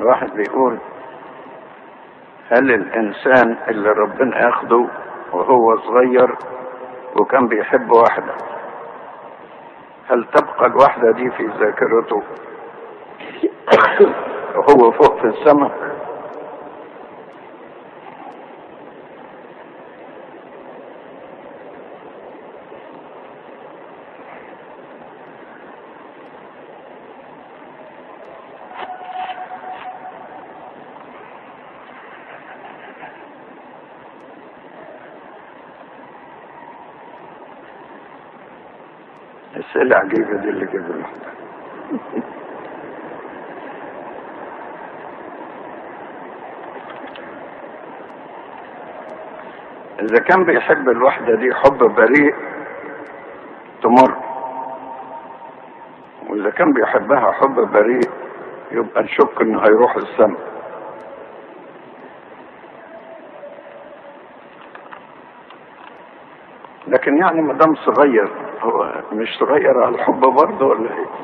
واحد بيقول هل الإنسان اللي ربنا ياخده وهو صغير وكان بيحب واحدة هل تبقى الواحدة دي في ذاكرته وهو فوق في السماء الأسئلة عجيبة دي اللي جاب الواحدة إذا كان بيحب الواحدة دي حب بريء تمر وإذا كان بيحبها حب بريء يبقى نشك إنه هيروح السماء لكن يعني ما دام صغير هو مش صغير على الحب برضه ولا ايه؟